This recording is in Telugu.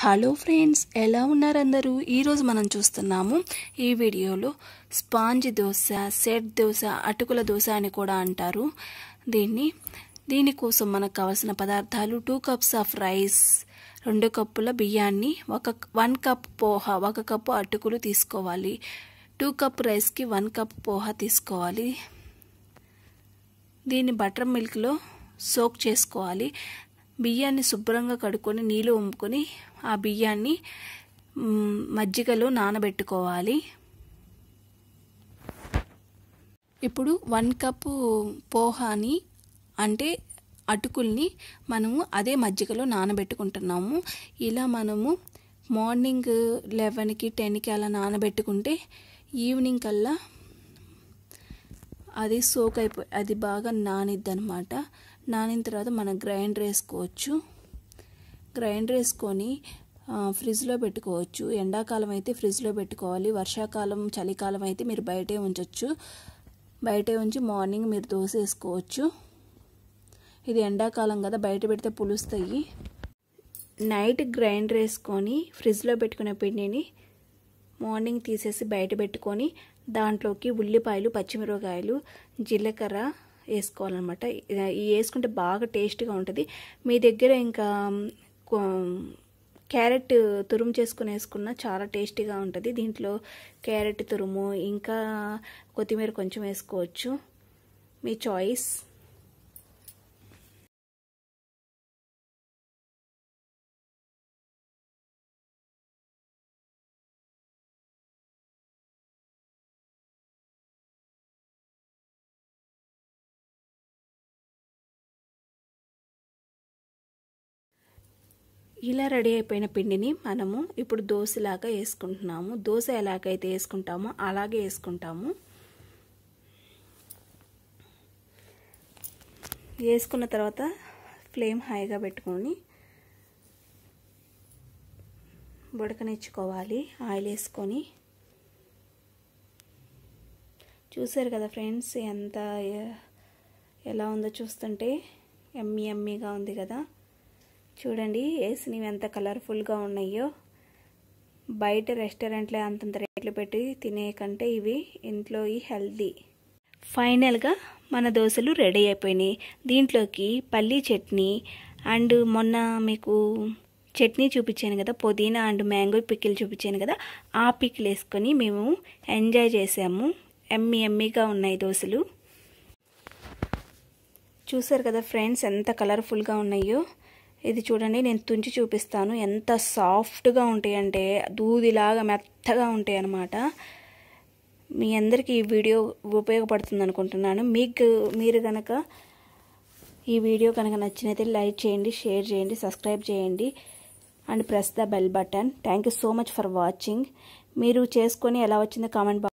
హలో ఫ్రెండ్స్ ఎలా ఉన్నారు అందరూ ఈరోజు మనం చూస్తున్నాము ఈ వీడియోలో స్పాంజ్ దోశ సెట్ దోశ అటుకుల దోశ అని కూడా అంటారు దీన్ని దీనికోసం మనకు కావాల్సిన పదార్థాలు టూ కప్స్ ఆఫ్ రైస్ రెండు కప్పుల బియ్యాన్ని ఒక వన్ కప్ పోహ ఒక కప్పు అటుకులు తీసుకోవాలి టూ కప్ రైస్కి వన్ కప్ పోహ తీసుకోవాలి దీన్ని బటర్ మిల్క్లో సోక్ చేసుకోవాలి బియ్యాన్ని శుభ్రంగా కడుక్కొని నీళ్ళు వంపుకొని ఆ బియ్యాన్ని మజ్జిగలో నానబెట్టుకోవాలి ఇప్పుడు వన్ కప్పు పోహాని అంటే అటుకుల్ని మనము అదే మజ్జిగలో నానబెట్టుకుంటున్నాము ఇలా మనము మార్నింగ్ లెవెన్కి టెన్కి అలా నానబెట్టుకుంటే ఈవినింగ్ కల్లా అది సోక్ అయిపోయి అది బాగా నానిద్ది అనమాట నానిన తర్వాత మనం గ్రైండర్ వేసుకోవచ్చు గ్రైండర్ వేసుకొని ఫ్రిడ్జ్లో పెట్టుకోవచ్చు ఎండాకాలం అయితే ఫ్రిడ్జ్లో పెట్టుకోవాలి వర్షాకాలం చలికాలం అయితే మీరు బయటే ఉంచవచ్చు బయటే ఉంచి మార్నింగ్ మీరు దోశ వేసుకోవచ్చు ఇది ఎండాకాలం కదా బయట పెడితే పులుస్తాయి నైట్ గ్రైండర్ వేసుకొని ఫ్రిడ్జ్లో పెట్టుకునే పిండిని మార్నింగ్ తీసేసి బయట పెట్టుకొని దాంట్లోకి ఉల్లిపాయలు పచ్చిమిరపకాయలు జీలకర్ర వేసుకోవాలన్నమాట ఇవి వేసుకుంటే బాగా టేస్ట్గా ఉంటుంది మీ దగ్గర ఇంకా క్యారెట్ తురుము చేసుకుని వేసుకున్న చాలా టేస్టీగా ఉంటుంది దీంట్లో క్యారెట్ తురుము ఇంకా కొత్తిమీర కొంచెం వేసుకోవచ్చు మీ చాయిస్ ఇలా రెడీ అయిపోయిన పిండిని మనము ఇప్పుడు దోశలాగా వేసుకుంటున్నాము దోశ ఎలాగైతే వేసుకుంటామో అలాగే వేసుకుంటాము వేసుకున్న తర్వాత ఫ్లేమ్ హైగా పెట్టుకొని బుడకనిచ్చుకోవాలి ఆయిల్ వేసుకొని చూసారు కదా ఫ్రెండ్స్ ఎంత ఎలా ఉందో చూస్తుంటే ఎమ్మీ ఎమ్మీగా ఉంది కదా చూడండి వేసినవి ఎంత కలర్ఫుల్గా ఉన్నాయో బయట రెస్టారెంట్లో అంతంత రేట్లు పెట్టి తినే కంటే ఇవి ఇంట్లో ఈ హెల్దీ ఫైనల్గా మన దోశలు రెడీ అయిపోయినాయి దీంట్లోకి పల్లీ చట్నీ అండ్ మొన్న మీకు చట్నీ చూపించాను కదా పుదీనా అండ్ మ్యాంగో పిక్కిల్ చూపించాను కదా ఆ పిక్కిల్ వేసుకొని మేము ఎంజాయ్ చేసాము ఎమ్మి ఎమ్మిగా ఉన్నాయి దోశలు చూసారు కదా ఫ్రెండ్స్ ఎంత కలర్ఫుల్గా ఉన్నాయో ఇది చూడండి నేను తుంచి చూపిస్తాను ఎంత సాఫ్ట్గా ఉంటాయంటే దూదిలాగా మెత్తగా ఉంటాయి అన్నమాట మీ అందరికీ ఈ వీడియో ఉపయోగపడుతుంది అనుకుంటున్నాను మీకు మీరు కనుక ఈ వీడియో కనుక నచ్చినైతే లైక్ చేయండి షేర్ చేయండి సబ్స్క్రైబ్ చేయండి and press the bell button thank you so much for watching మీరు చేసుకొని ఎలా వచ్చిందో కామెంట్